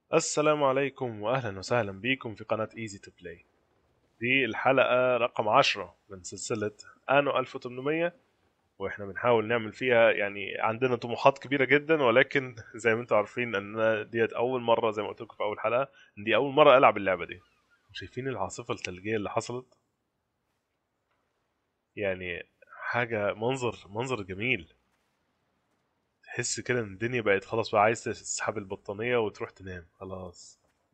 السلام عليكم واهلا وسهلا بكم في قناة ايزي تو بلاي دي الحلقة رقم 10 من سلسلة انو 1800 واحنا بنحاول نعمل فيها يعني عندنا طموحات كبيرة جدا ولكن زي ما انتم عارفين ان ديت اول مرة زي ما قلت لكم في اول حلقة ان دي اول مرة العب اللعبة دي شايفين العاصفة الثلجية اللي حصلت يعني حاجة منظر منظر جميل تحس كده ان الدنيا بقت خلاص بقى عايز تسحب البطانية وتروح تنام خلاص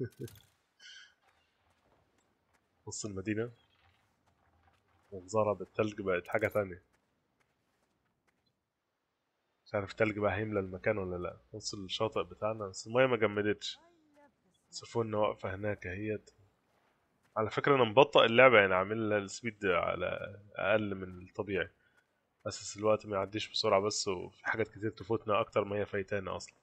نص المدينة منظرها بالتلج بقت حاجة تانية مش عارف التلج بقى هيملى المكان ولا لا نص الشاطئ بتاعنا بس المية ما جمدتش سفن واقفة هناك اهيت على فكرة انا مبطئ اللعبة يعني عامل لها السبيد على اقل من الطبيعي اساس الوقت ما يعديش بسرعة بس وفي حاجات كتير تفوتنا اكتر ما هي فايتانا اصلا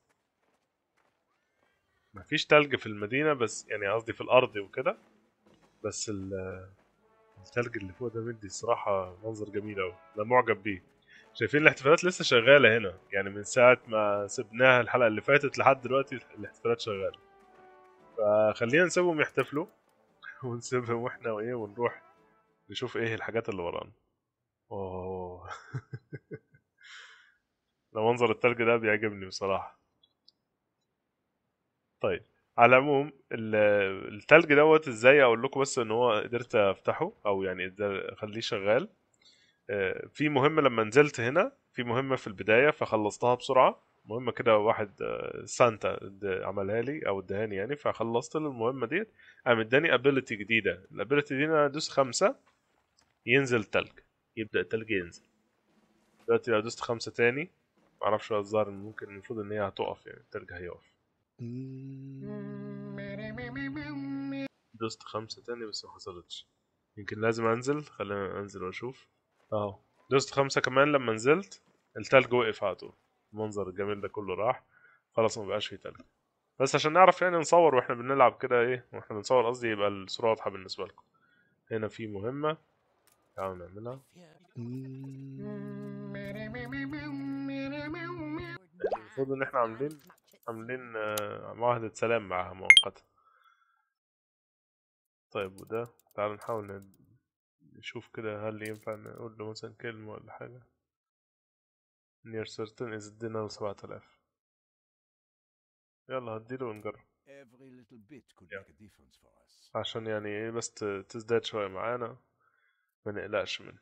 مفيش تلج في المدينة بس يعني قصدي في الارض وكده بس ال- التلج اللي فوق ده مدي الصراحة منظر جميل أوي أنا معجب بيه شايفين الاحتفالات لسه شغالة هنا يعني من ساعة ما سبناها الحلقة اللي فاتت لحد دلوقتي الاحتفالات شغالة فخلينا نسيبهم يحتفلوا ونسيبهم واحنا وايه ونروح نشوف ايه الحاجات اللي ورانا اوه ده منظر التلج ده بيعجبني بصراحة طيب على العموم ال- التلج دوت ازاي اقول لكم بس ان هو قدرت افتحه او يعني قدر- اخليه شغال آه، في مهمة لما نزلت هنا في مهمة في البداية فخلصتها بسرعة مهمة كده واحد آه، سانتا اد- عملها لي او ادهاني يعني فخلصت له المهمة ديت قام اداني ابيلتي جديدة الابيلتي دي انا ادوس خمسة ينزل تلج يبدأ التلج ينزل دلوقتي لو دوست خمسة تاني معرفش هو الظاهر إن ممكن المفروض ان هي هتقف يعني التلج هيقف دوست خمسة تاني بس ما حصلتش يمكن لازم انزل خلينا انزل واشوف اهو دوست خمسة كمان لما نزلت التلج وقف على طول المنظر الجميل ده كله راح خلاص ما بقاش فيه تلج بس عشان نعرف يعني نصور واحنا بنلعب كده ايه واحنا بنصور قصدي يبقى الصورة واضحة بالنسبة لكم هنا في مهمة تعالوا نعملها المفروض ان احنا عاملين عاملين آه، معاهدة سلام معاها مؤقتة طيب وده تعالوا نحاول ن- نشوف كده هل ينفع نقول له مثلا كلمة ولا حاجة near certain is dinner سبعة آلاف يلا هديله ونجرب Every little bit could Yeah. make a difference for us. عشان يعني ايه بس ت- تزداد شوية معانا ما نقلقش منه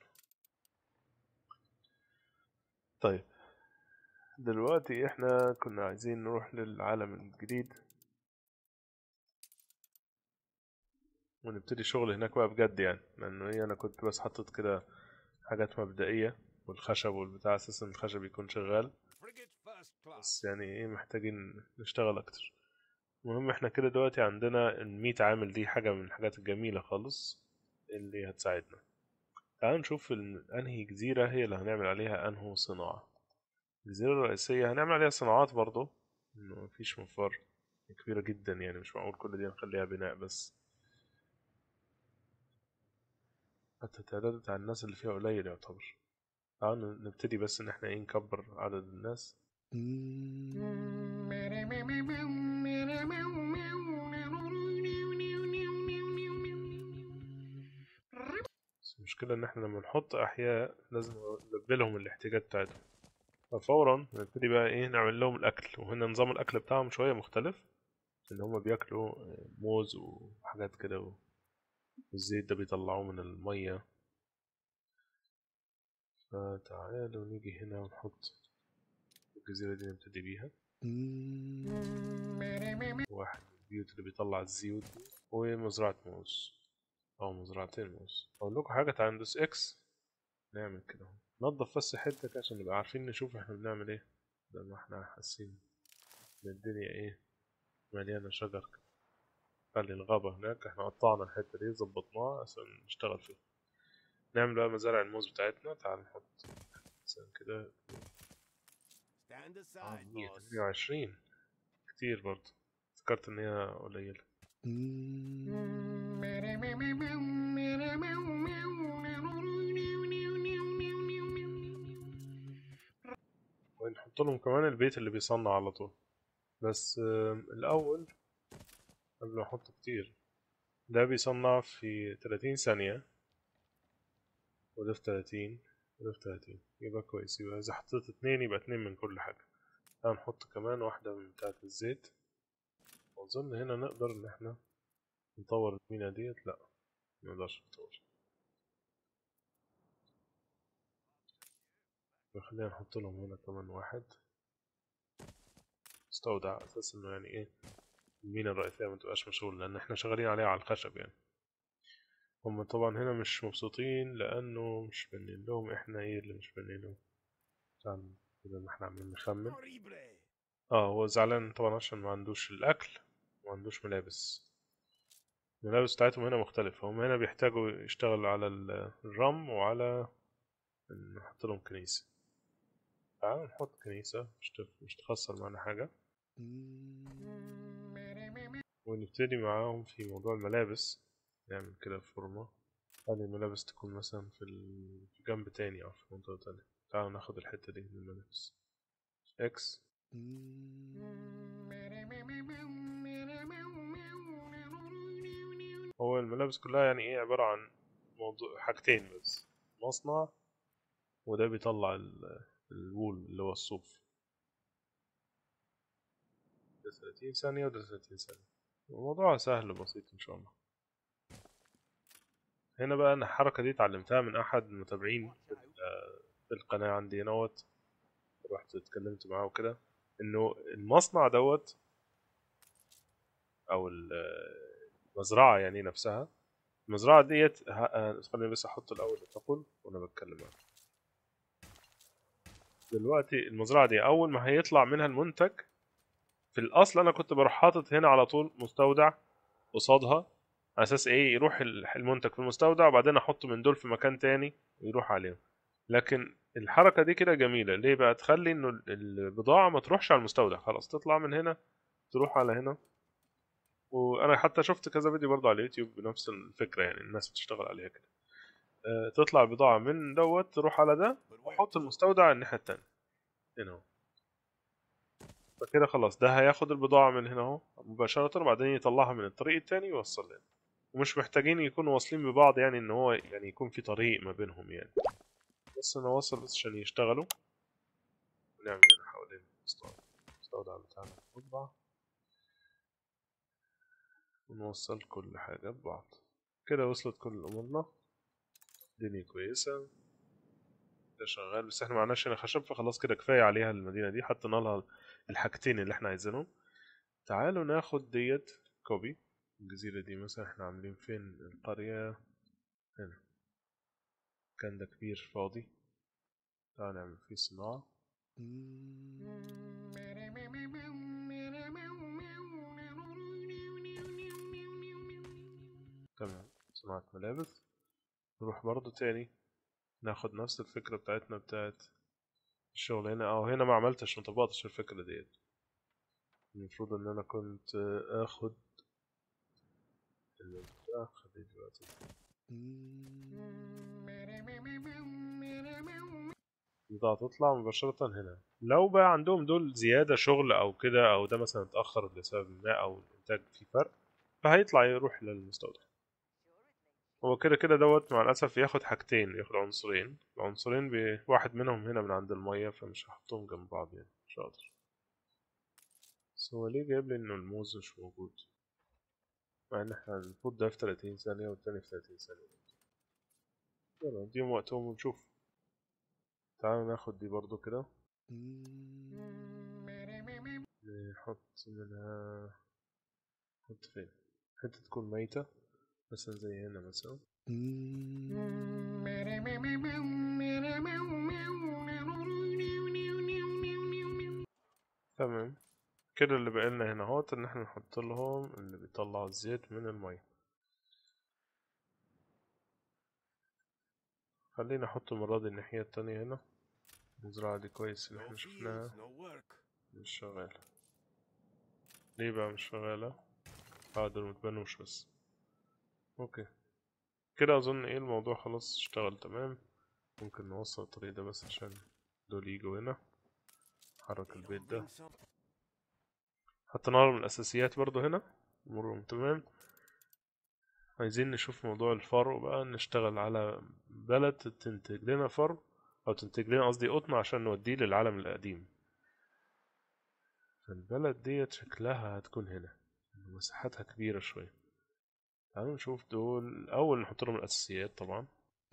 طيب دلوقتي احنا كنا عايزين نروح للعالم الجديد ونبتدي شغل هناك بقى بجد يعني لانه ايه انا كنت بس حاطط كده حاجات مبدئية والخشب والبتاع اساسا الخشب يكون شغال Frigate first class. بس يعني ايه محتاجين نشتغل اكتر المهم احنا كده دلوقتي عندنا الميت عامل دي حاجة من الحاجات الجميلة خالص اللي هتساعدنا تعالوا نشوف ال- انهي جزيرة هي اللي هنعمل عليها انهو صناعة الجزيرة الرئيسية هنعمل عليها صناعات برضو انه مفيش مفر كبيرة جدا يعني مش معقول كل دي نخليها بناء بس حتى التعداد بتاع الناس اللي فيها قليل يعتبر تعالوا نبتدي بس ان احنا ايه نكبر عدد الناس بس المشكلة إن إحنا لما نحط أحياء لازم نلبي لهم الاحتياجات بتاعتهم ففورا نبتدي بقى إيه نعمل لهم الأكل وهنا نظام الأكل بتاعهم شوية مختلف إن هما بياكلوا موز وحاجات كده و- والزيت ده بيطلعوه من المية فتعالوا نيجي هنا ونحط الجزيرة دي نبتدي بيها واحد من البيوت اللي بيطلع الزيوت دي ومزرعة موز أو مزرعتين موز أقول لكم حاجة تعالوا ندوس إكس نعمل كده اهو. ننضف بس حتة كده عشان نبقى عارفين نشوف احنا بنعمل ايه لما احنا حاسين ان الدنيا ايه مليانة شجر كده. خلي الغابة هناك احنا قطعنا الحتة دي ظبطناها عشان نشتغل فيها نعمل بقى مزارع الموز بتاعتنا تعال نحط مثلا كده Stand aside, مية boss. تمانية وعشرين كتير برضه افتكرت ان هي قليلة ونحط لهم كمان البيت اللي بيصنع على طول بس آم، الأول قبل ما احط كتير ده بيصنع في 30 ثانية وده في 30 وده في 30 يبقى كويس يبقى إذا حطيت اتنين يبقى اتنين من كل حاجة هنحط كمان واحدة من بتاعة الزيت وأظن هنا نقدر إن احنا نطور المينا ديت لأ منقدرش نطور يبقى خلينا نحط لهم هنا كمان واحد استودع على أساس إنه يعني إيه المينا الرئيسية متبقاش مشغول لأن احنا شغالين عليها على الخشب يعني هم طبعا هنا مش مبسوطين لأنه مش بنين لهم احنا ايه اللي مش بنين لهم عشان كده إن احنا عمالين نخمن Horrible! اه هو زعلان طبعا عشان ما عندوش الأكل وما عندوش ملابس الملابس بتاعتهم هنا مختلفة هم هنا بيحتاجوا يشتغلوا على ال- الرم وعلى إن نحط لهم كنيسة تعالوا نحط كنيسة مش تف- مش تخسر معانا حاجة ونبتدي معاهم في موضوع الملابس نعمل كده فورمة خلي الملابس تكون مثلا في, ال... في جنب تاني أو في منطقة تانية تعالوا ناخد الحتة دي من الملابس إكس هو الملابس كلها يعني إيه عبارة عن موضوع حاجتين بس مصنع وده بيطلع ال... الوول اللي هو الصوف ده 30 ثانية وده 30 ثانية الموضوع سهل بسيط إن شاء الله هنا بقى أنا الحركة دي اتعلمتها من أحد المتابعين في ال- في القناة عندي هنوت رحت اتكلمت معاه وكده إنه المصنع دوت أو ال- المزرعة يعني نفسها المزرعة ديت ه- آه، خليني بس أحط الأول التقل وأنا بتكلم معاه دلوقتي المزرعة دي أول ما هيطلع منها المنتج في الأصل أنا كنت بروح حاطط هنا على طول مستودع قصادها على أساس إيه يروح ال- المنتج في المستودع وبعدين أحطه من دول في مكان تاني ويروح عليهم لكن الحركة دي كده جميلة ليه بقى تخلي إنه ال- البضاعة ما تروحش على المستودع خلاص تطلع من هنا تروح على هنا وأنا حتى شفت كذا فيديو برضه على اليوتيوب بنفس الفكرة يعني الناس بتشتغل عليها كده أه تطلع البضاعة من دوت تروح على ده وأحط المستودع الناحية التانية هنا اهو فكده خلاص ده هياخد البضاعة من هنا اهو مباشرة وبعدين يطلعها من الطريق التاني ويوصل لنا ومش محتاجين يكونوا واصلين ببعض يعني ان هو يعني يكون في طريق ما بينهم يعني بس انا واصل بس عشان يشتغلوا ونعمل هنا حوالين المستودع المستودع بتاعنا نطبع ونوصل كل حاجة ببعض كده وصلت كل أمورنا الدنيا كويسة ده شغال بس احنا معناش هنا خشب فخلاص كده كفاية عليها المدينة دي حطينا لها الحاجتين اللي احنا عايزينهم تعالوا ناخد ديت كوبي الجزيرة دي مثلا احنا عاملين فين القرية هنا كان ده كبير فاضي تعال نعمل فيه صناعة تمام صناعة ملابس نروح برضو تاني ناخد نفس الفكرة بتاعتنا بتاعت الشغل هنا او هنا ما عملتش ما طبقتش الفكرة ديت المفروض ان انا كنت اخد البتاع خليه دلوقتي البضاعة تطلع مباشرة هنا لو بقى عندهم دول زيادة شغل أو كده أو ده مثلا اتأخر لسبب ما أو الإنتاج فيه فرق فهيطلع يروح للمستودع هو كده كده دوت مع الأسف ياخد حاجتين ياخد عنصرين العنصرين بواحد منهم هنا من عند المية فمش هحطهم جنب بعض يعني مش هقدر بس هو ليه جايب لي إنه الموز مش موجود مع إن احنا المفروض ده في 30 ثانية والتاني في 30 ثانية يلا نديهم وقتهم ونشوف تعالوا ناخد دي برضو كده نحط منها نحط فين حتة تكون ميتة مثلا زي هنا مثلا تمام كده اللي بقالنا هنا اهوت ان احنا نحط لهم اللي بيطلع الزيت من المية خلينا نحط المرة دي الناحية التانية هنا المزرعة دي كويس ان No احنا fields, شفناها no work. مش شغالة ليه بقى مش شغالة اه دول متبنوش بس اوكي كده اظن ايه الموضوع خلاص اشتغل تمام ممكن نوصل الطريق ده بس عشان دول يجوا هنا حرك They البيت don't ده bring some- حطينا لهم الاساسيات برضو هنا امورهم تمام عايزين نشوف موضوع الفرو بقى نشتغل على بلد تنتج لنا فرو او تنتج لنا قصدي قطن عشان نوديه للعالم القديم فالبلد ديت شكلها هتكون هنا مساحتها كبيرة شوية تعالوا نشوف دول الأول نحط لهم الأساسيات طبعا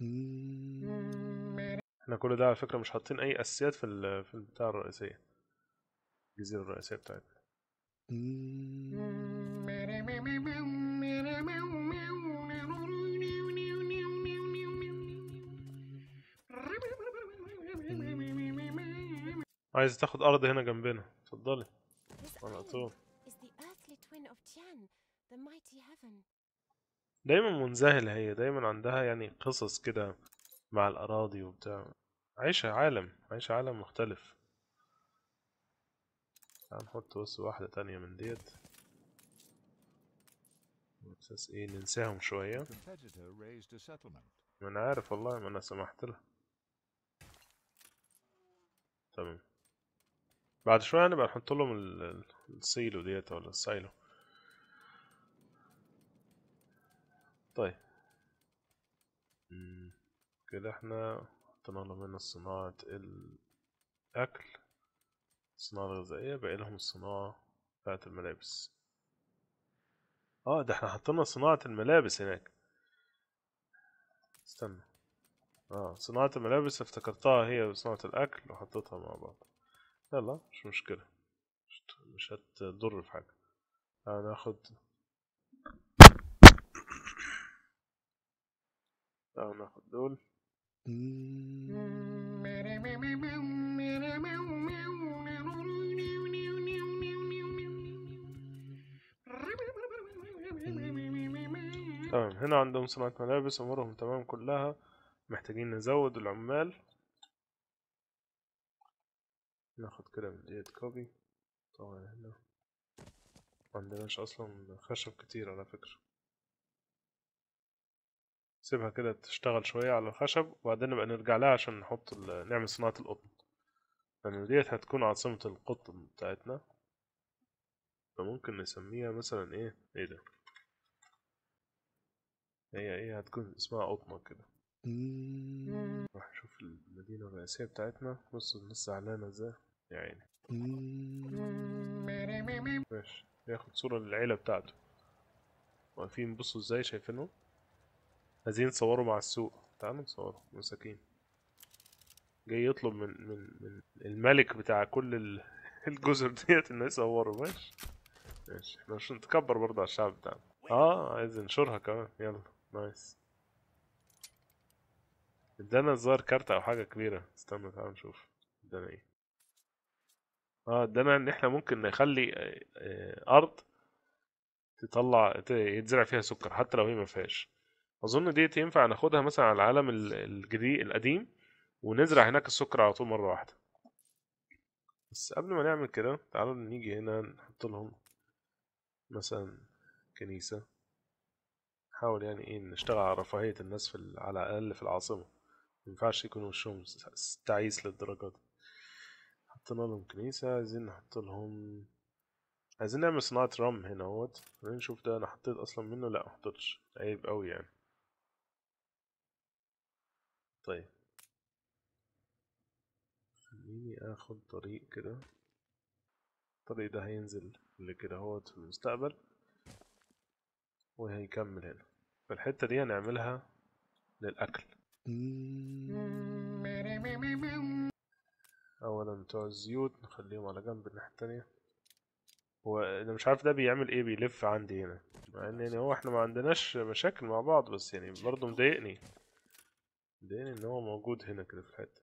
احنا كل ده على فكرة مش حاطين أي أساسيات في ال في البتاع الرئيسية الجزيرة الرئيسية بتاعتنا عايز تاخد أرض هنا جنبنا اتفضلي This على island طول is the earthly twin of Tian, the mighty heaven. دايما منذهلة هي دايما عندها يعني قصص كده مع الأراضي وبتاع عايشة عالم عايشة عالم مختلف تعال نحط بس واحدة تانية من ديت على أساس إيه ننساهم شوية competitor raised a settlement. ما أنا عارف والله ما أنا سمحت لها تمام بعد شوية نبقى نحط لهم ال- ال- السيلو ديت ولا السايلو طيب مم. كده احنا حطينا لهم هنا صناعة الأكل الصناعة الغذائية باقي لهم الصناعة بتاعة الملابس اه ده احنا حطينا صناعة الملابس هناك استنى اه صناعة الملابس افتكرتها هي وصناعة الأكل وحطيتها مع بعض يلا مش مشكلة مش مش هتضر في حاجة هناخد تعالوا ناخد دول تمام هنا عندهم صناعة ملابس أمورهم تمام كلها محتاجين نزود العمال ناخد كده من ديت كوبي طبعا هنا معندناش أصلا خشب كتير على فكرة سيبها كده تشتغل شوية على الخشب وبعدين نبقى نرجع لها عشان نحط ال- نعمل صناعة القطن لأن ديت هتكون عاصمة القطن بتاعتنا فممكن نسميها مثلا ايه ايه ده هي ايه هتكون اسمها قطنة كده نروح نشوف المدينة الرئيسية بتاعتنا بص الناس زعلانة ازاي يا عيني ماشي ياخد صورة للعيلة بتاعته واقفين بصوا ازاي شايفينهم عايزين يتصوروا مع السوق تعالوا نصوروا مساكين جاي يطلب من من من الملك بتاع كل ال- الجزر ديت انه يصوروا ماشي ماشي احنا مش نتكبر برضه على الشعب بتاعنا اه عايز ينشرها كمان يلا نايس ادانا الظاهر كارت او حاجة كبيرة استنى تعال نشوف ادانا ايه اه ادانا ان احنا ممكن نخلي آه، آه، ارض تطلع ت- يتزرع فيها سكر حتى لو هي ما فيهاش اظن ديت ينفع ناخدها مثلا على العالم ال- الجديد القديم ونزرع هناك السكر على طول مرة واحدة بس قبل ما نعمل كده تعالوا نيجي هنا نحط لهم مثلا كنيسة نحاول يعني ايه نشتغل على رفاهية الناس في ال- على الأقل في العاصمة مينفعش يكون وشهم س- س- تعيس للدرجة دي حطينا لهم كنيسة عايزين نحط لهم عايزين نعمل صناعة رم هنا اهوت خلينا نشوف ده انا حطيت اصلا منه لا محطتش عيب قوي يعني طيب خليني اخد طريق كده الطريق ده هينزل لكده اهوت في المستقبل وهيكمل هنا فالحتة دي هنعملها للأكل أولا بتوع الزيوت نخليهم على جنب الناحية التانية هو أنا مش عارف ده بيعمل إيه بيلف عندي هنا مع إن يعني هو إحنا ما عندناش مشاكل مع بعض بس يعني برضه مضايقني مضايقني إن هو موجود هنا كده في الحتة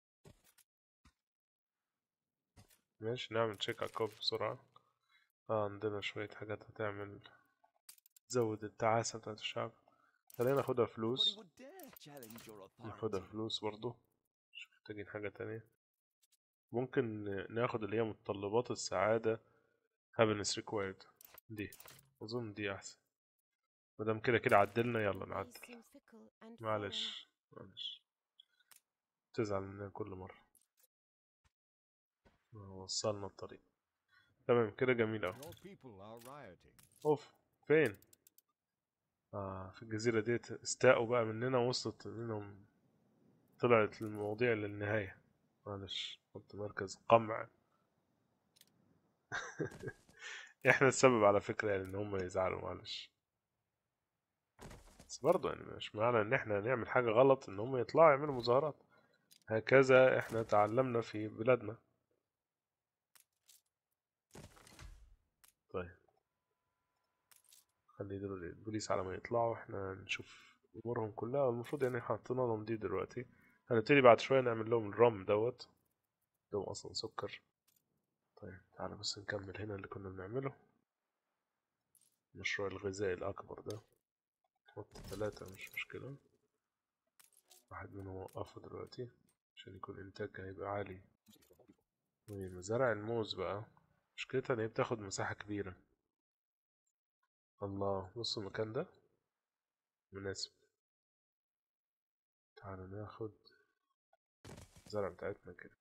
ماشي نعمل تشيك على الكوب بسرعة اه عندنا شوية حاجات هتعمل تزود التعاسة بتاعت الشعب خلينا ناخدها فلوس Nobody would dare challenge your ناخدها authority. فلوس برضو مش محتاجين حاجة تانية ممكن ناخد اللي هي متطلبات السعادة happiness required دي أظن دي أحسن مادام كده كده عدلنا يلا They نعدل seem fickle and foreign. معلش معلش تزعل مننا كل مرة وصلنا الطريق تمام كده جميل أوي Your people are rioting. اوف فين اه في الجزيرة ديت استاءوا بقى مننا وصلت منهم طلعت المواضيع للنهاية معلش حط مركز قمع احنا السبب على فكرة يعني ان هم يزعلوا معلش بس برضه يعني مش معنى ان احنا نعمل حاجة غلط ان هم يطلعوا يعملوا مظاهرات هكذا احنا تعلمنا في بلادنا طيب خلي دول البوليس على ما يطلعوا احنا نشوف امورهم كلها والمفروض يعني حاطين لهم دي دلوقتي هنبتدي بعد شوية نعمل لهم الرم دوت دوم اصلا سكر طيب تعالى بس نكمل هنا اللي كنا بنعمله المشروع الغذائي الأكبر ده نحط ثلاثة مش مشكلة واحد منهم وقفه دلوقتي عشان يكون إنتاج هيبقى عالي ومزارع الموز بقى مشكلتها إن هي بتاخد مساحة كبيرة الله بص المكان ده مناسب تعالوا ناخد الزرع بتاعتنا كده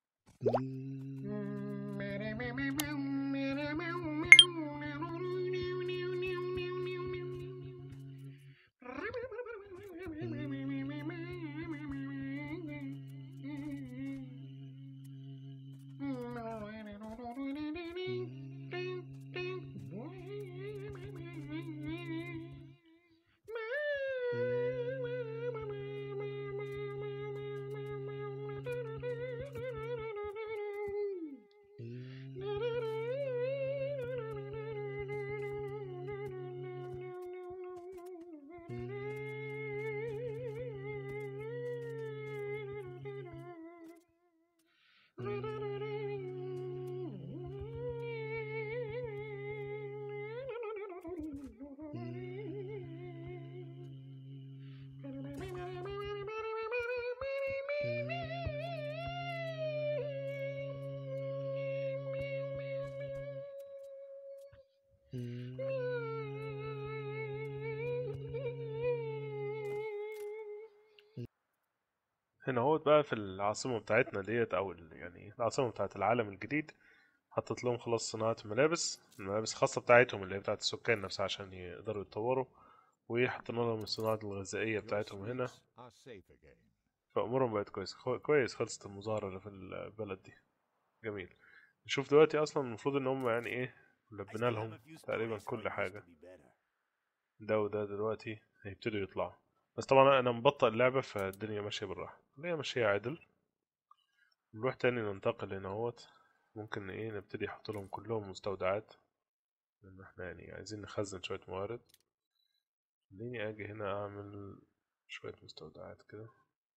هنا هو بقى في العاصمة بتاعتنا ديت أو ال- يعني العاصمة بتاعت العالم الجديد حطت لهم خلاص صناعة ملابس الملابس الخاصة بتاعتهم اللي هي بتاعت السكان نفسها عشان يقدروا يتطوروا وحطينا لهم الصناعة الغذائية Your بتاعتهم هنا streets are safe again. فأمورهم بقت كويس خو- كويس خلصت المظاهرة اللي في البلد دي جميل نشوف دلوقتي أصلا المفروض إن هم يعني إيه لبنا لهم تقريبا كل حاجة ده وده دلوقتي هيبتدوا يطلعوا بس طبعا انا مبطئ اللعبة فالدنيا ماشية بالراحة اللي ماشية عدل نروح تاني ننتقل هنا اهوت ممكن ايه نبتدي نحط لهم كلهم مستودعات لان احنا يعني عايزين نخزن شوية موارد خليني اجي هنا اعمل شوية مستودعات كده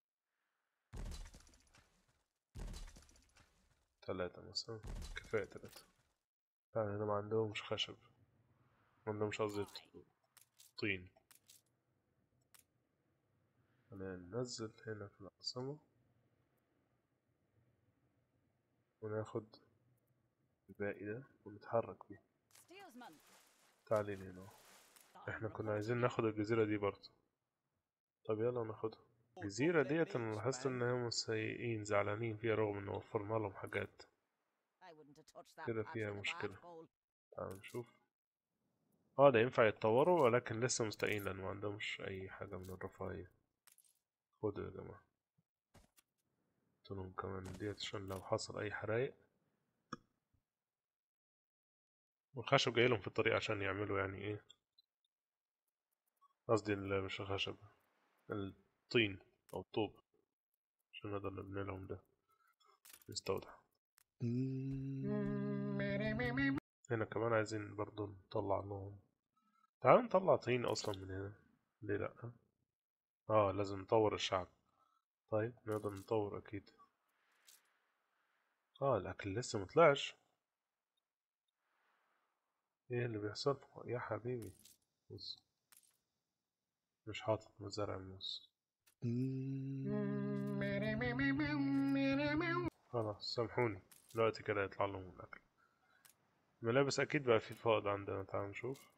تلاتة مثلا كفاية تلاتة فعلا هنا ما عندهمش خشب ما عندهمش قصدي طين خلينا ننزل هنا في العاصمة وناخد الباقي ده ونتحرك بيه Steelsman. تعالي لي هنا احنا كنا عايزين ناخد الجزيرة دي برضه طب يلا ناخدها الجزيرة ديت انا لاحظت ان هم سيئين زعلانين فيها رغم ان وفرنا لهم حاجات I wouldn't have touched that كده part فيها with a مشكلة. barnacle. تعال نشوف اه ده ينفع يتطوروا ولكن لسه مستقيين لان ما عندهمش اي حاجة من الرفاهية خدوا يا جماعة لهم كمان ديت عشان لو حصل اي حرايق والخشب جاي لهم في الطريق عشان يعملوا يعني ايه قصدي ال- مش الخشب الطين او الطوب عشان نقدر نبني لهم ده نستودع هنا كمان عايزين برضو نطلع لهم تعالوا نطلع طين اصلا من هنا ليه لا اه لازم نطور الشعب طيب نقدر نطور اكيد اه الاكل لسه مطلعش ايه اللي بيحصل يا حبيبي بص مش حاطط مزارع موز خلاص سامحوني دلوقتي كده يطلع لهم الاكل ملابس اكيد بقى في فائض عندنا تعال نشوف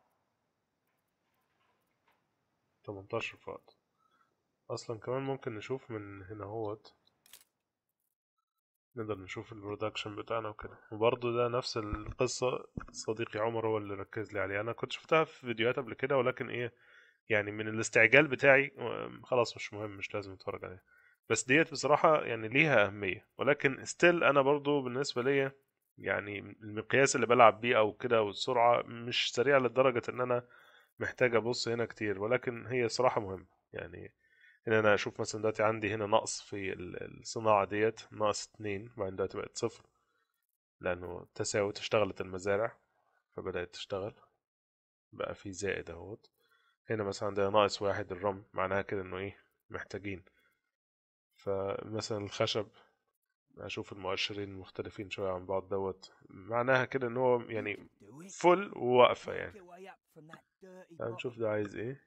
18 فائض اصلا كمان ممكن نشوف من هنا هوت نقدر نشوف البرودكشن بتاعنا وكده وبرضه ده نفس القصة صديقي عمر هو اللي ركز لي عليه أنا كنت شفتها في فيديوهات قبل كده ولكن إيه يعني من الاستعجال بتاعي آم، خلاص مش مهم مش لازم اتفرج عليها بس ديت بصراحة يعني ليها أهمية ولكن ستيل أنا برضو بالنسبة ليا يعني المقياس اللي بلعب بيه أو كده والسرعة مش سريعة لدرجة إن أنا محتاج أبص هنا كتير ولكن هي صراحة مهمة يعني إن أنا أشوف مثلا دلوقتي عندي هنا نقص في ال- الصناعة ديت ناقص اتنين وبعدين دلوقتي بقت صفر لأنه تساوت اشتغلت المزارع فبدأت تشتغل بقى في زائد اهوت هنا مثلا عندنا ناقص واحد الرمل معناها كده انه ايه محتاجين فمثلا الخشب اشوف المؤشرين مختلفين شوية عن بعض دوت معناها كده ان هو يعني فل وواقفة يعني تعال نشوف ده عايز ايه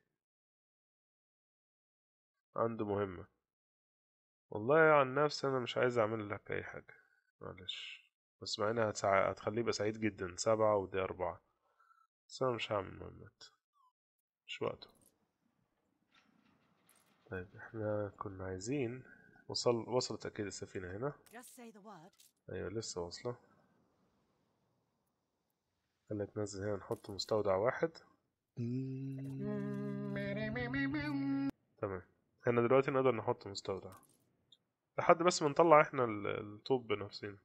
عنده مهمة والله عن نفسي انا مش عايز اعمل لك اي حاجة معلش بس مع انها هتسع- هتخليه يبقى سعيد جدا سبعة ودي اربعة بس انا مش هعمل مهمات مش وقته طيب احنا كنا عايزين وصل وصلت اكيد السفينة هنا Just say the word. ايوه لسه واصلة خلينا ننزل هنا نحط مستودع واحد تمام هنا دلوقتي نقدر نحط مستودع لحد بس ما نطلع احنا ال- الطوب بنفسنا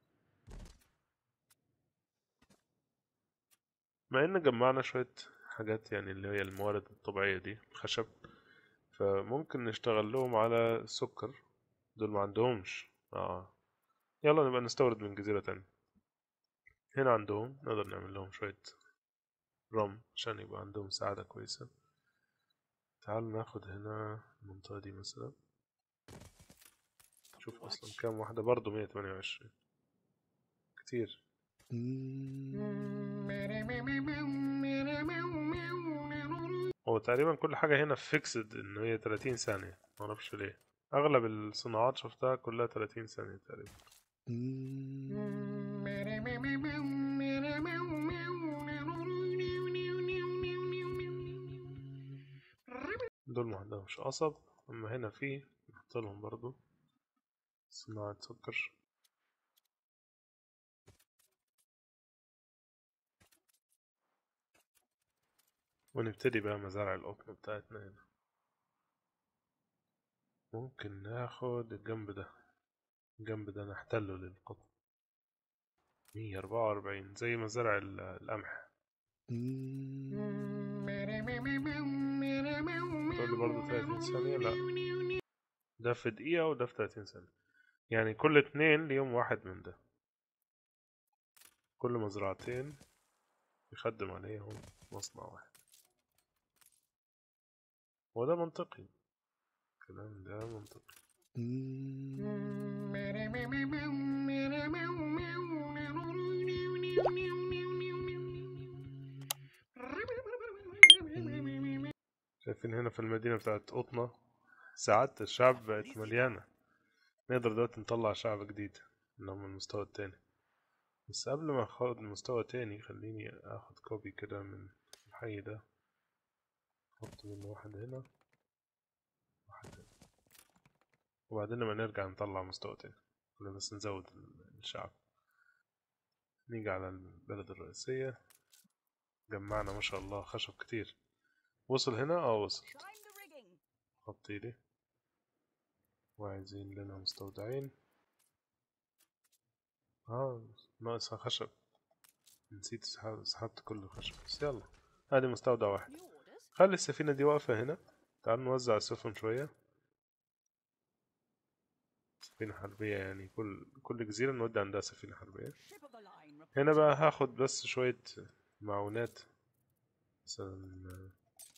مع ان جمعنا شوية حاجات يعني اللي هي الموارد الطبيعية دي الخشب فممكن نشتغل لهم على السكر دول ما عندهمش اه يلا نبقى نستورد من جزيرة تانية هنا عندهم نقدر نعمل لهم شوية رم عشان يبقى عندهم سعادة كويسة تعالوا ناخد هنا المنطقة دي مثلا شوف أصلا كام واحدة برضو مية تمانية وعشرين كتير هو تقريبا كل حاجة هنا فيكسد إن هي تلاتين ثانية معرفش ليه أغلب الصناعات شفتها كلها تلاتين ثانية تقريبا دول ما عندهمش قصب أما هنا في نحط لهم برضو صناعة سكر ونبتدي بقى مزارع القطن بتاعتنا هنا ممكن ناخد الجنب ده الجنب ده نحتله للقطن مية أربعة وأربعين زي مزارع ال- القمح تقول لي برضه تلاتين ثانية لأ ده في دقيقة وده في تلاتين ثانية يعني كل اتنين ليهم واحد من ده كل مزرعتين يخدم عليهم مصنع واحد وده منطقي الكلام ده منطقي شايفين هنا في المدينة بتاعت قطنة سعادة الشعب بقت مليانة نقدر دلوقتي نطلع شعب جديد اللي هم المستوى التاني بس قبل ما اخد المستوى تاني خليني اخد كوبي كده من الحي ده احط منه واحد هنا واحد هنا وبعدين لما نرجع نطلع مستوى تاني كنا بس نزود ال- الشعب نيجي على البلد الرئيسية جمعنا ما شاء الله خشب كتير وصل هنا اه وصل Time the rigging. حط ايدي وعايزين لنا مستودعين اه ناقصها خشب نسيت سحب- سحبت كل الخشب بس يلا ادي مستودع واحد New orders? خلي السفينة دي واقفة هنا تعال نوزع السفن شوية سفينة حربية يعني كل كل جزيرة نودي عندها سفينة حربية Ship of the line. هنا بقى هاخد بس شوية معونات مثلا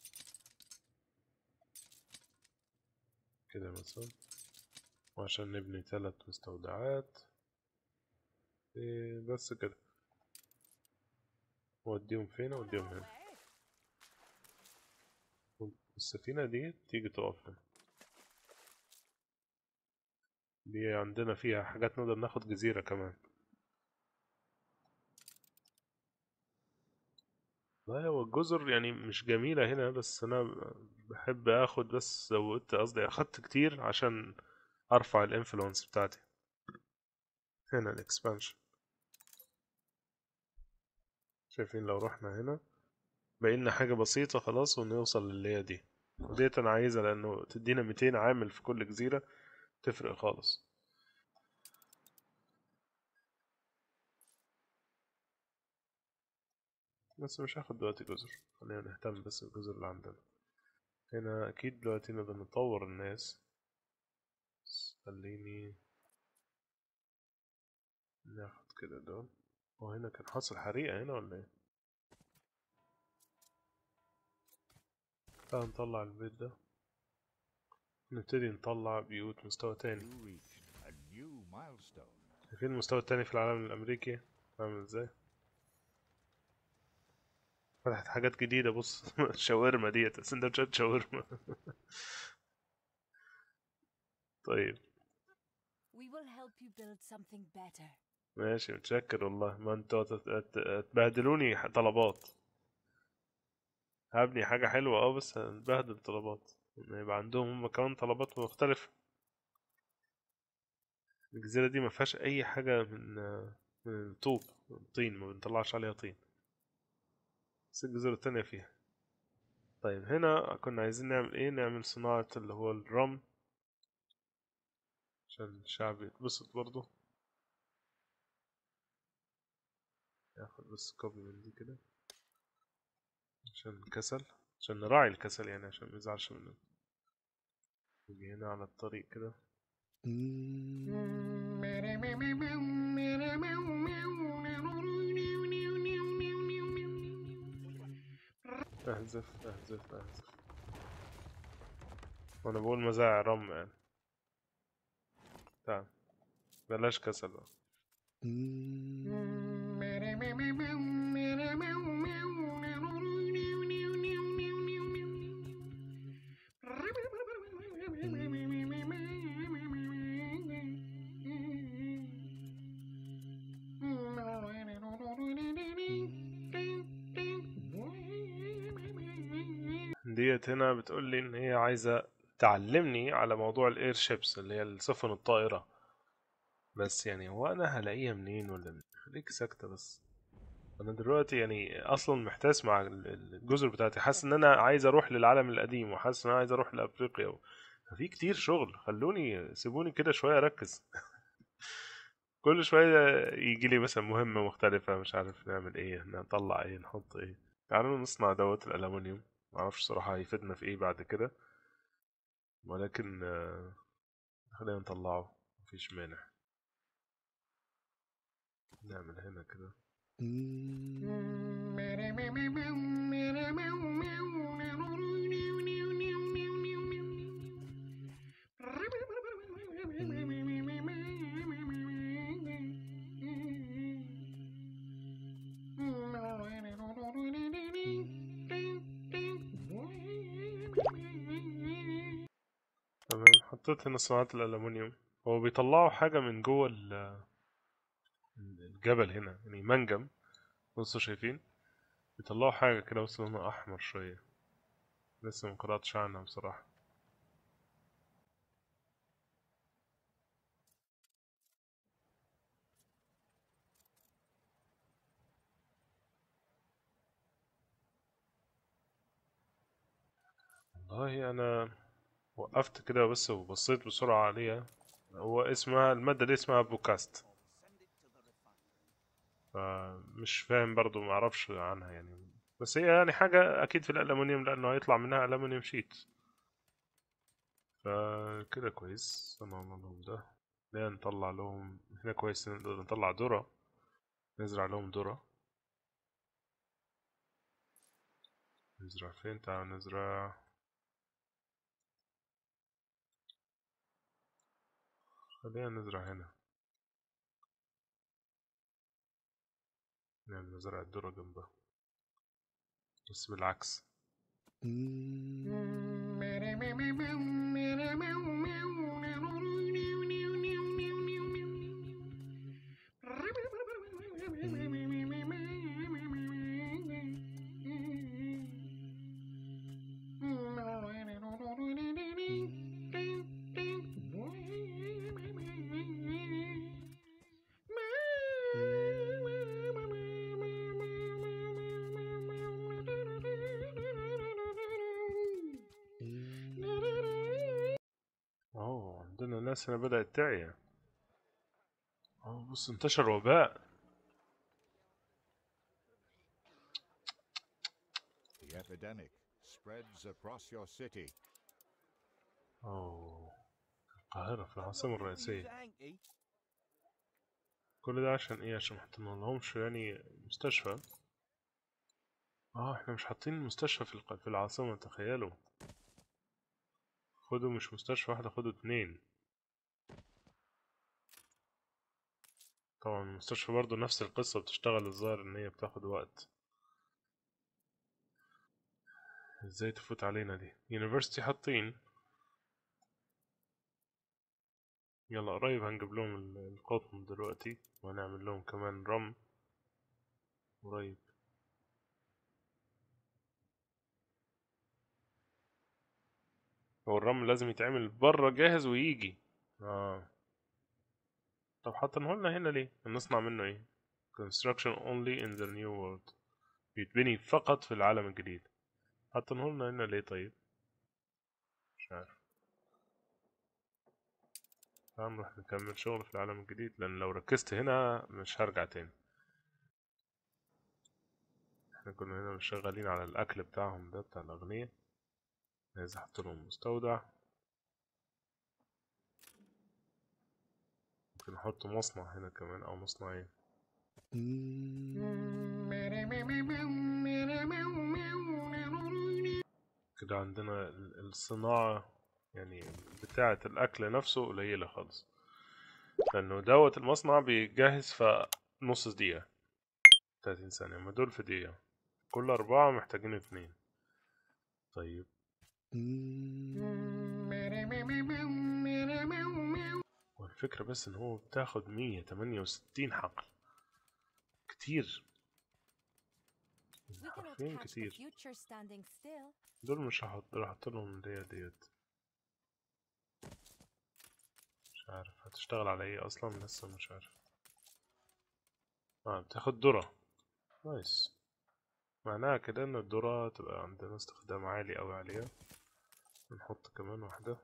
كده مثلا وعشان نبني ثلاث مستودعات إيه بس كده وأوديهم فين أوديهم هنا السفينة دي تيجي تقف هنا دي عندنا فيها حاجات نقدر ناخد جزيرة كمان لا هو الجزر يعني مش جميلة هنا بس أنا بحب آخد بس زودت قصدي أخدت كتير عشان أرفع الانفلونس بتاعتي هنا الاكسبانشن شايفين لو رحنا هنا بقينا حاجة بسيطة خلاص ونوصل للي هي دي وديت انا عايزها لانه تدينا 200 عامل في كل جزيرة تفرق خالص بس مش هاخد دلوقتي جزر خلينا نهتم بس بالجزر اللي عندنا هنا اكيد دلوقتي نقدر نطور الناس بس خليني ناخد كده دول وهنا كان حاصل حريقة هنا ولا ايه تعال نطلع البيت ده نبتدي نطلع بيوت مستوى تاني You reached a new milestone. شايفين المستوى التاني في العالم الأمريكي عامل ازاي فتحت حاجات جديدة بص شاورما ديت سندوتشات شاورما طيب We will help you build something better. ماشي متشكر والله ما انتوا هت- هت- هتبهدلوني ح- طلبات هبني حاجة حلوة اه بس هنبهدل طلبات إن يبقى عندهم هم كمان طلبات مختلفة الجزيرة دي ما فيهاش أي حاجة من من الطوب من الطين ما بنطلعش عليها طين بس الجزيرة التانية فيها طيب هنا كنا عايزين نعمل ايه نعمل صناعة اللي هو الرم عشان الشعب يتبسط برضه ياخد بس كوبي من دي كده عشان الكسل عشان نراعي الكسل يعني عشان ما يزعلش مننا نيجي هنا على الطريق كده اهزف اهزف اهزف وانا بقول مزاع رم يعني تعال بلاش كسل بقى ديت هنا بتقول لي ان هي عايزه تعلمني على موضوع الاير شيبس اللي هي السفن الطائره بس يعني هو انا هلاقيها منين ولا منين خليك ساكته بس انا دلوقتي يعني اصلا محتاس مع ال- ال- الجزر بتاعتي حاسس ان انا عايز اروح للعالم القديم وحاسس ان انا عايز اروح لافريقيا و... في كتير شغل خلوني سيبوني كده شويه اركز كل شويه يجي لي مثلا مهمه مختلفه مش عارف نعمل ايه نطلع ايه نحط ايه تعالوا نصنع دوت الالومنيوم معرفش صراحه هيفيدنا في ايه بعد كده ولكن آه، خلينا نطلعه مفيش مانع نعمل هنا كده تمام حطيت هنا صناعة الألمنيوم هو بيطلعوا حاجة من جوه ال- الجبل هنا يعني منجم بصوا شايفين بيطلعوا حاجة كده بس لونها أحمر شوية لسه مقرأتش عنها بصراحة والله أنا وقفت كده بس وبصيت بسرعة عليها هو اسمها المادة دي اسمها بوكاست فمش فاهم برضو معرفش عنها يعني بس هي يعني حاجة أكيد في الألمنيوم لأنه هيطلع منها ألمنيوم شيت فكده كويس صنعنا لهم ده ده نطلع لهم هنا كويس نقدر نطلع ذرة نزرع لهم ذرة نزرع فين تعال نزرع خلينا نزرع هنا نعمل زرع الذرة جنبها بس بالعكس الناس هنا بدأت تعيا اه بص انتشر وباء The epidemic spreads across your city. اوه القاهرة في العاصمة الرئيسية كل ده عشان ايه عشان محطين لهمش يعني مستشفى اه احنا مش حاطين مستشفى في الق- في العاصمة تخيلوا خدوا مش مستشفى واحدة خدوا اتنين طبعا المستشفى برضو نفس القصة بتشتغل الظاهر ان هي بتاخد وقت ازاي تفوت علينا دي يونيفرسيتي حاطين يلا قريب هنجيب لهم ال- القطن دلوقتي وهنعمل لهم كمان رم قريب هو الرمل لازم يتعمل بره جاهز ويجي اه طب حاطينه لنا هنا ليه نصنع منه ايه construction only in the new world بيتبني فقط في العالم الجديد حاطينه لنا هنا ليه طيب مش عارف هنروح نكمل شغل في العالم الجديد لان لو ركزت هنا مش هرجع تاني احنا كنا هنا مش شغالين على الاكل بتاعهم ده بتاع الاغنياء عايز احط لهم مستودع ممكن احط مصنع هنا كمان او مصنعين كده عندنا ال- الصناعة يعني بتاعة الأكل نفسه قليلة خالص لأنه دوت المصنع بيجهز في نص دقيقة تلاتين ثانية ما دول في دقيقة كل أربعة محتاجين اتنين طيب والفكرة بس إن هو بتاخد مية تمانية وستين حقل كتير We cannot حرفيا catch the كتير future standing still. دول مش هحط هحط لهم ديت ديت مش عارف هتشتغل على ايه اصلا لسه مش عارف اه بتاخد ذرة نايس معناها كده ان الذرة تبقى عندنا استخدام عالي اوي عليها نحط كمان واحدة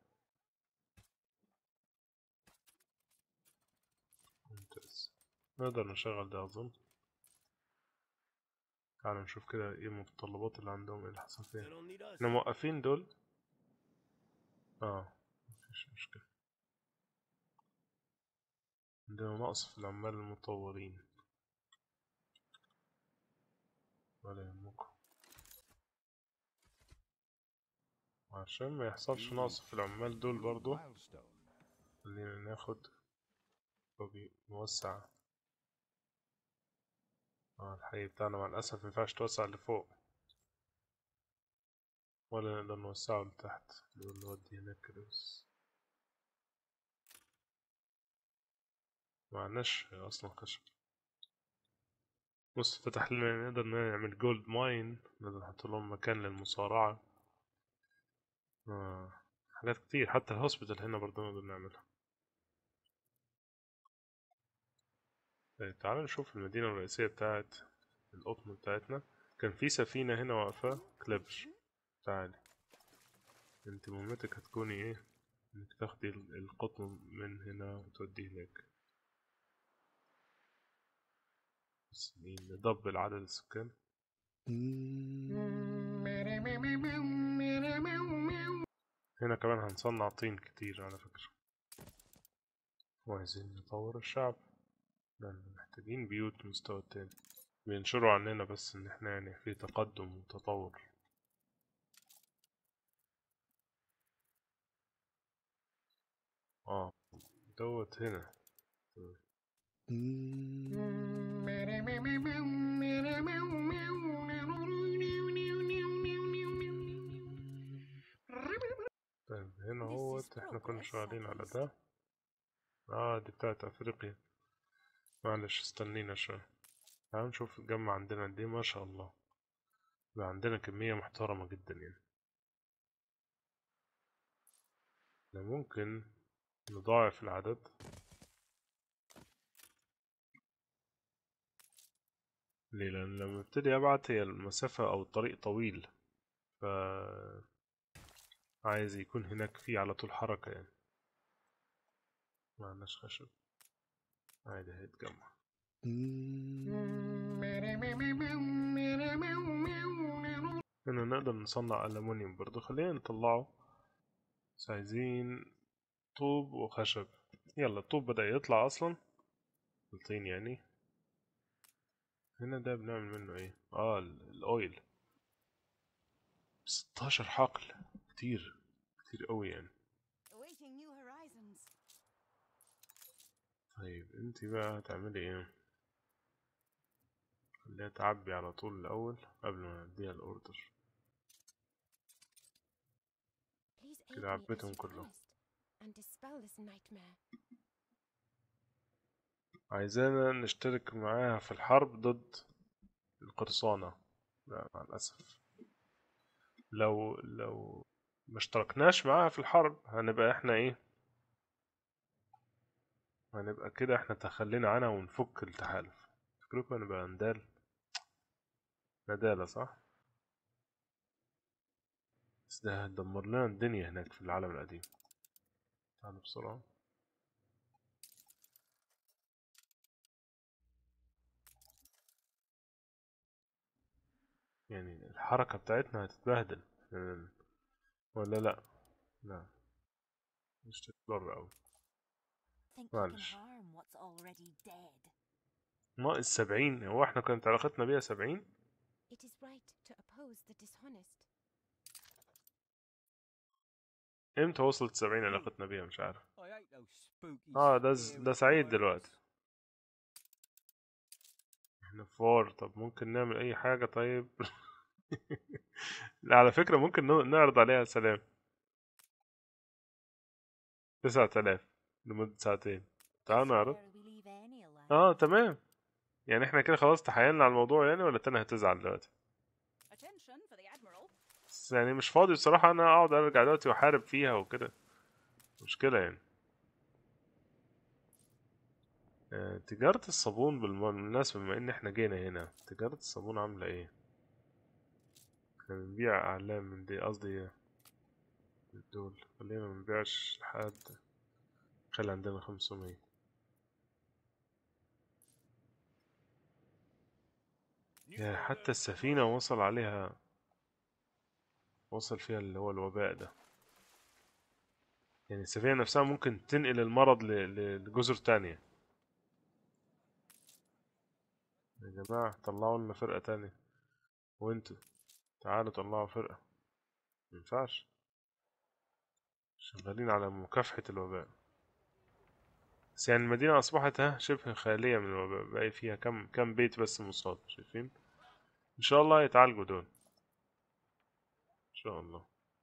ممتاز نقدر نشغل ده اظن تعالوا نشوف كده ايه المتطلبات اللي عندهم ايه اللي حصل فيها احنا موقفين دول اه مفيش مشكلة عندنا نقص في العمال المطورين ولا يهمكم عشان ما يحصلش نقص في العمال دول برضو Milestone. خلينا ناخد كوبي نوسع اه الحي بتاعنا مع الأسف مينفعش توسع لفوق ولا نقدر نوسعه لتحت نقول نودي هناك كده بس معناش أصلا خشب بص فتح لنا نقدر نعمل جولد ماين نقدر نحط لهم مكان للمصارعة آه. حاجات كتير حتى الهوسبيتال هنا برضه نقدر نعملها طيب تعالوا نشوف المدينة الرئيسية بتاعت القطن بتاعتنا كان في سفينة هنا واقفة كلبش تعالي انت مهمتك هتكوني ايه انك تاخدي ال- القطن من هنا وتوديه هناك بس مين ندبل عدد السكان هنا كمان هنصنع طين كتير على فكرة وعايزين نطور الشعب لأن محتاجين بيوت مستوى تاني بينشروا عننا بس إن احنا يعني في تقدم وتطور اه دوت هنا طيب هنا هوت احنا كنا شغالين على ده اه دي بتاعت افريقيا معلش استنينا شوية تعال نشوف الجمع عندنا قد ايه ما شاء الله بقى عندنا كمية محترمة جدا يعني احنا ممكن نضاعف العدد ليه لأن لما ابتدي أبعت هي المسافة أو الطريق طويل ف عايز يكون هناك في على طول حركة يعني معناش خشب عادي هيتجمع هنا نقدر نصنع ألمونيوم برضو خلينا نطلعه بس عايزين طوب وخشب يلا الطوب بدأ يطلع أصلا الطين يعني هنا ده بنعمل منه ايه اه ال- الاويل 16 حقل كتير كتير قوي يعني Awaiting new horizons. طيب انت بقى هتعملي ايه خليها تعبي على طول الاول قبل ما نديها الاوردر Please aid كده me as عبيتهم you كلهم. promised and dispel this nightmare. عايزانا نشترك معاها في الحرب ضد القرصانة لا مع الأسف لو لو ما اشتركناش معاها في الحرب هنبقى احنا ايه هنبقى كده احنا تخلينا عنها ونفك التحالف فكركم هنبقى ندال ندالة صح بس ده هتدمر لنا الدنيا هناك في العالم القديم تعالوا بسرعة يعني الحركة بتاعتنا هتتبهدل آه، ولا لا لا مش تتضر أوي Think you can معلش. harm what's already dead. ناقص سبعين هو احنا كانت علاقتنا بيها سبعين It is right to oppose the dishonest. امتى وصلت سبعين علاقتنا بيها مش عارف I hate those spooky اه ده ز- scary ده سعيد fires. دلوقتي احنا فور طب ممكن نعمل اي حاجة طيب لا على فكرة ممكن ن- نعرض عليها سلام تسعة آلاف لمدة ساعتين تعال نعرض Where we leave any alive. اه تمام يعني احنا كده خلاص تحايلنا على الموضوع يعني ولا تاني هتزعل دلوقتي Attention for the Admiral. بس يعني مش فاضي بصراحة انا اقعد ارجع دلوقتي واحارب فيها وكده مشكلة يعني آه، تجارة الصابون بالم- بالمناسبة بما ان احنا جينا هنا تجارة الصابون عاملة ايه احنا بنبيع اعلام من دي قصدي دول خلينا منبيعش لحد خلي عندنا خمسمية يا حتى السفينة وصل عليها وصل فيها اللي هو الوباء ده يعني السفينة نفسها ممكن تنقل المرض ل- ل- لجزر تانية يا جماعة طلعوا لنا فرقة تانية وانتوا تعالوا طلعوا فرقة مينفعش شغالين على مكافحة الوباء بس يعني المدينة أصبحت ها شبه خالية من الوباء باقي فيها كم كم بيت بس مصاب شايفين إن شاء الله يتعالجوا دول إن شاء الله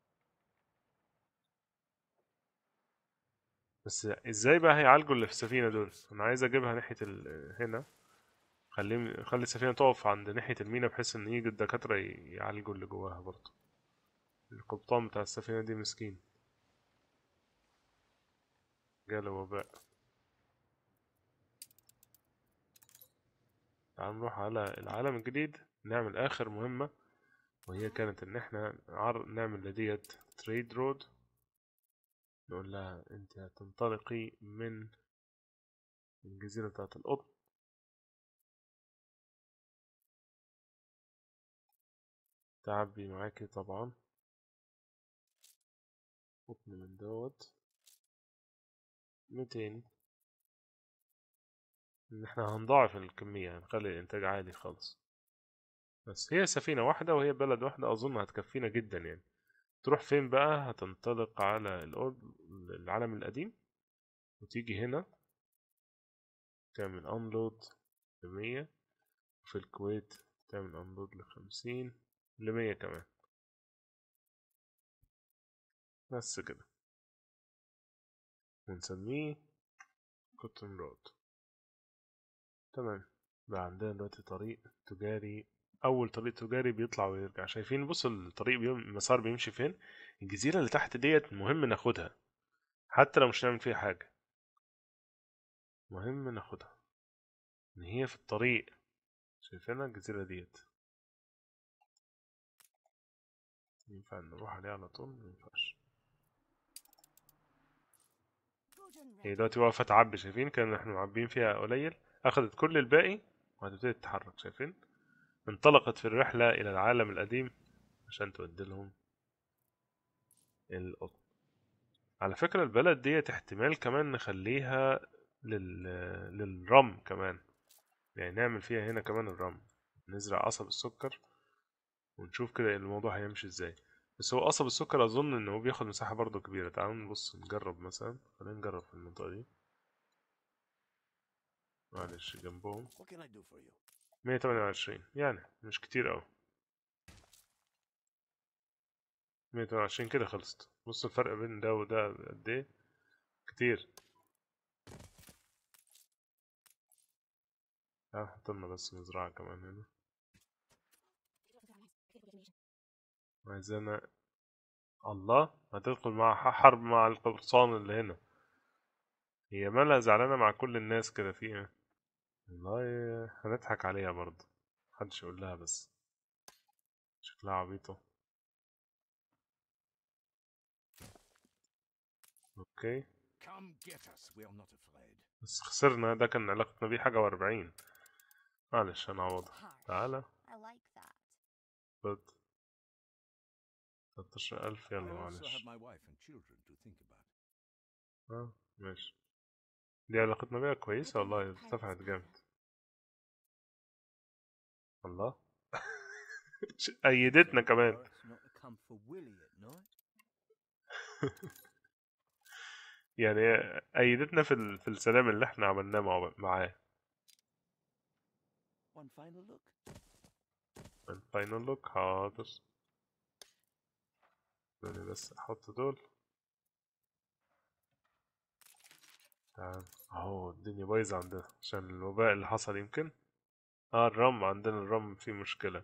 بس ازاي بقى هيعالجوا اللي في السفينة دول انا عايز اجيبها ناحية ال... هنا خليهم خلي السفينة تقف عند ناحية المينا بحيث ان يجي الدكاترة ي- يعالجوا اللي جواها برضه القبطان بتاع السفينة دي مسكين جاله وباء تعال نروح على العالم الجديد نعمل اخر مهمة وهي كانت ان احنا عر... نعمل لديت تريد رود نقول لها انت هتنطلقي من الجزيرة بتاعت القطن تعبي معاكي طبعا قطن من دوت ميتين ان احنا هنضاعف الكمية هنخلي الانتاج عالي خالص بس هي سفينة واحدة وهي بلد واحدة اظن هتكفينا جدا يعني تروح فين بقى هتنطلق على الأرض العالم القديم وتيجي هنا تعمل انلود لمية وفي الكويت تعمل انلود لخمسين لمية كمان بس كده ونسميه كوتن رود تمام بقى عندنا دلوقتي طريق تجاري أول طريق تجاري بيطلع ويرجع شايفين بص الطريق بيم... المسار بيمشي فين الجزيرة اللي تحت ديت مهم ناخدها حتى لو مش نعمل فيها حاجة مهم ناخدها إن هي في الطريق شايفينها الجزيرة ديت ينفع نروح عليها على طول مينفعش Good children هي ready. دلوقتي واقفة تعبي شايفين كان احنا معبيين فيها قليل أخدت كل الباقي وهتبتدي تتحرك شايفين انطلقت في الرحلة إلى العالم القديم عشان تودي لهم القطن على فكرة البلد ديت احتمال كمان نخليها لل... للرم كمان يعني نعمل فيها هنا كمان الرم نزرع قصب السكر ونشوف كده الموضوع هيمشي ازاي بس هو قصب السكر اظن ان هو بياخد مساحة برضو كبيرة تعالوا نبص نجرب مثلا خلينا نجرب في المنطقة دي معلش جنبهم What can I do for you? 128 يعني مش كتير اوي 128 كده خلصت بص الفرق بين ده وده قد ايه كتير تعال نحط لنا بس مزرعة كمان هنا عايزانا الله هتدخل مع ح- حرب مع القرصان اللي هنا هي مالها زعلانة مع كل الناس كده في ايه والله هنضحك عليها برضه محدش يقول لها بس شكلها عبيطة اوكي Come get us. We are not afraid. بس خسرنا ده كان علاقتنا بيه حاجة وأربعين معلش هنعوضها Harsh. تعالى I like that. خد تلتاشر ألف I يلا also معلش have my wife and children to think about. اه ماشي دي علاقتنا بيها كويسة والله ارتفعت جامد الله أيدتنا كمان It's not to come for Willie at night. يعني أيدتنا في ال... في السلام اللي احنا عملناه مع... معاه One final look. الفاينل لوك حاضر خليني بس احط دول تعال اهو الدنيا بايظة عندنا عشان الوباء اللي حصل يمكن اه الرم عندنا الرم فيه مشكلة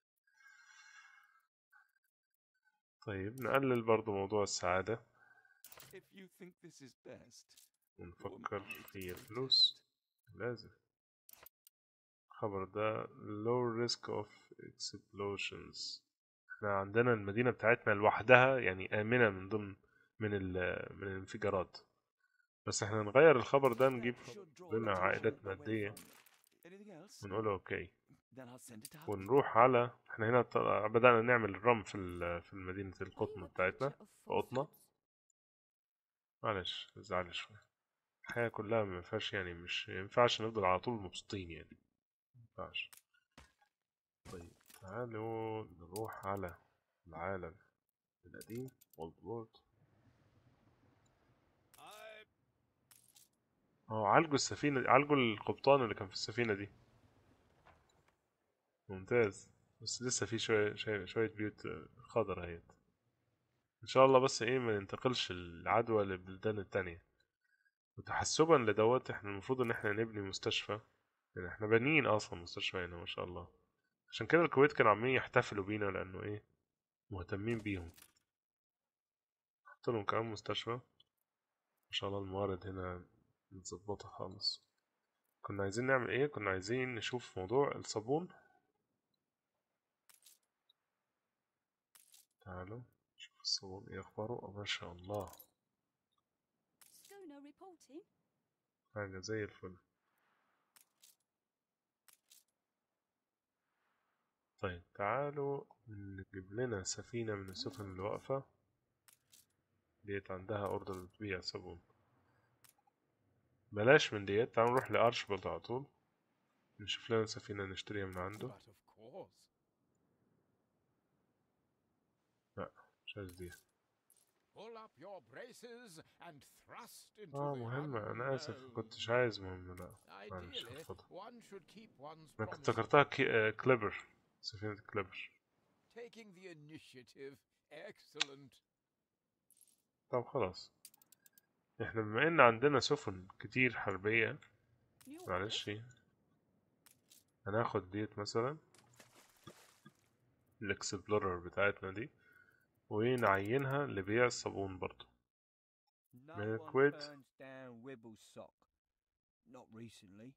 طيب نقلل برضو موضوع السعادة If you think this is best. ونفكر في الفلوس لازم الخبر ده low risk of explosions احنا عندنا المدينة بتاعتنا لوحدها يعني آمنة من ضمن من ال من الانفجارات بس احنا نغير الخبر ده نجيب Should draw لنا attention عائدات away مادية from- Anything else? ونقول اوكي Then I'll send it to Hutton. ونروح على احنا هنا طلع- بدأنا نعمل الرم في ال- في مدينة القطن بتاعتنا في قطنة معلش زعل شوية الحياة كلها ما فيهاش يعني مش ينفعش نفضل على طول مبسوطين يعني ما ينفعش طيب تعالوا نروح على العالم القديم Old World اه عالجوا السفينة عالجوا القبطان اللي كان في السفينة دي ممتاز بس لسه في شوية شوية, شوية بيوت خضرا اهيت ان شاء الله بس ايه ما ننتقلش العدوى للبلدان التانية وتحسبا لدوت احنا المفروض ان احنا نبني مستشفى يعني احنا بانيين اصلا مستشفى هنا ما شاء الله عشان كده الكويت كانوا عاملين يحتفلوا بينا لانه ايه مهتمين بيهم حط لهم كمان مستشفى ما شاء الله الموارد هنا متظبطة خالص كنا عايزين نعمل ايه كنا عايزين نشوف موضوع الصابون تعالوا نشوف الصابون ايه اخباره آه، ما شاء الله Schooner reporting. حاجة زي الفل طيب تعالوا نجيب لنا سفينة من السفن اللي واقفة ديت عندها اوردر بتبيع صابون بلاش من ديت تعالوا نروح لأرشبولد على طول نشوف لنا سفينة نشتريها من عنده But of course. مش عايز دي Pull up your braces and thrust into اه the مهمة أنا آسف unknown. كنتش عايز مهمة لا معلش Ideally, اتفضل one should keep one's أنا كنت promises. افتكرتها كي... آه، كليبر سفينة كليبر Taking the initiative. Excellent. طب خلاص احنا بما ان عندنا سفن كتير حربية New معلش هناخد ديت مثلا الاكسبلورر بتاعتنا دي ونعينها لبيع الصابون برضو No Man, one quit. turns down Wibble's sock. Not recently.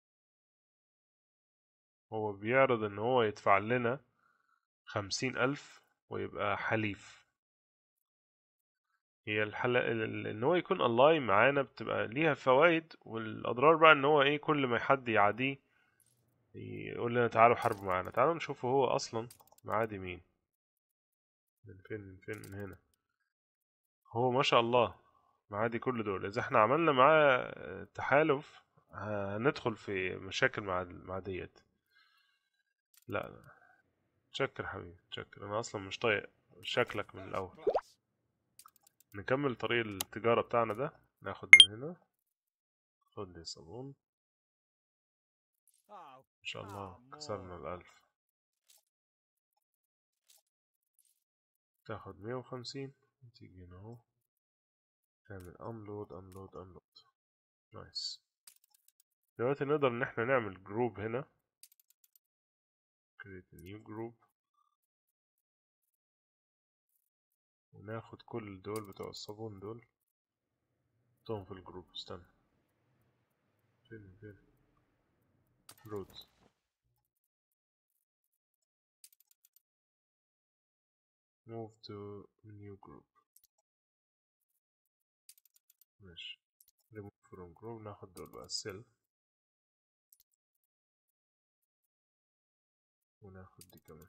هو بيعرض ان هو يدفع لنا خمسين ألف ويبقى حليف هي الحل... ال- ال- ان هو يكون اونلاين معانا بتبقى ليها فوائد والاضرار بقى ان هو ايه كل ما حد يعاديه يقول لنا تعالوا حاربوا معانا تعالوا نشوفه هو اصلا معادي مين من فين من فين من هنا هو ما شاء الله معادي كل دول اذا احنا عملنا معاه تحالف هندخل في مشاكل مع مع ديت لا لا تشكر حبيبي تشكر انا اصلا مش طايق شكلك من الاول نكمل طريق التجارة بتاعنا ده ناخد من هنا خد لي صابون Oh, ان شاء الله كسرنا الالف تاخد مية وخمسين تيجي هنا اهو تعمل انلود انلود انلود نايس دلوقتي نقدر ان احنا نعمل جروب هنا create a new group وناخد كل دول بتوع الصابون دول نحطهم في الجروب استنى فين فين روت move to new group ماشي remove from group ناخد دول بقى السيل وناخد دي كمان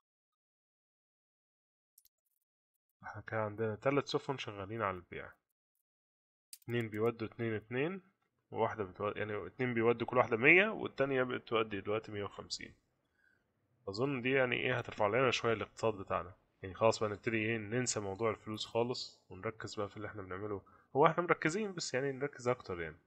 احنا كان عندنا تلات سفن شغالين على البيع اتنين بيودوا اتنين اتنين وواحدة بتودي يعني اتنين بيودوا كل واحدة مية والتانية بتودي دلوقتي مية وخمسين أظن دي يعني ايه هترفع لنا شوية الاقتصاد بتاعنا يعني خلاص بقى نبتدي ايه ننسى موضوع الفلوس خالص ونركز بقى في اللي احنا بنعمله هو احنا مركزين بس يعني نركز أكتر يعني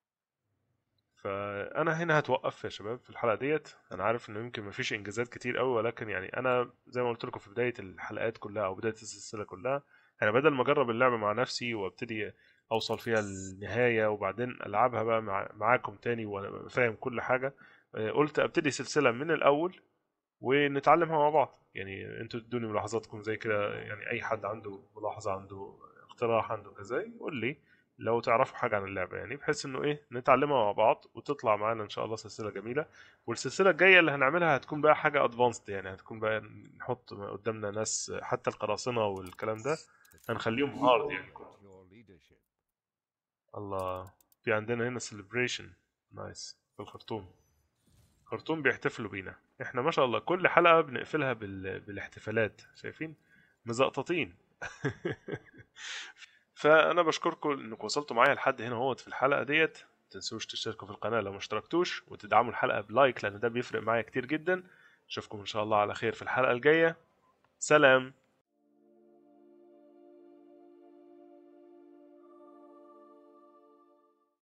فانا هنا هتوقف يا شباب في الحلقه ديت انا عارف انه يمكن مفيش انجازات كتير قوي ولكن يعني انا زي ما قلت لكم في بدايه الحلقات كلها او بدايه السلسله كلها انا بدل ما اجرب اللعبه مع نفسي وابتدي اوصل فيها النهايه وبعدين العبها بقى مع معاكم تاني وانا فاهم كل حاجه آه، قلت ابتدي سلسله من الاول ونتعلمها مع بعض يعني انتوا تدوني ملاحظاتكم زي كده يعني اي حد عنده ملاحظه عنده اقتراح عنده كذا يقول لي لو تعرفوا حاجة عن اللعبة يعني بحيث انه ايه نتعلمها مع بعض وتطلع معانا ان شاء الله سلسلة جميلة والسلسلة الجاية اللي هنعملها هتكون بقى حاجة ادفانسد يعني هتكون بقى نحط قدامنا ناس حتى القراصنة والكلام ده هنخليهم هارد يعني Your leadership. الله في عندنا هنا سيلبريشن نايس في الخرطوم الخرطوم بيحتفلوا بينا احنا ما شاء الله كل حلقة بنقفلها بال... بالاحتفالات شايفين مزقططين فانا بشكركم انكم وصلتوا معايا لحد هنا اهوت في الحلقه ديت متنسوش تشتركوا في القناه لو ما اشتركتوش وتدعموا الحلقه بلايك لان ده بيفرق معايا كتير جدا اشوفكم ان شاء الله على خير في الحلقه الجايه سلام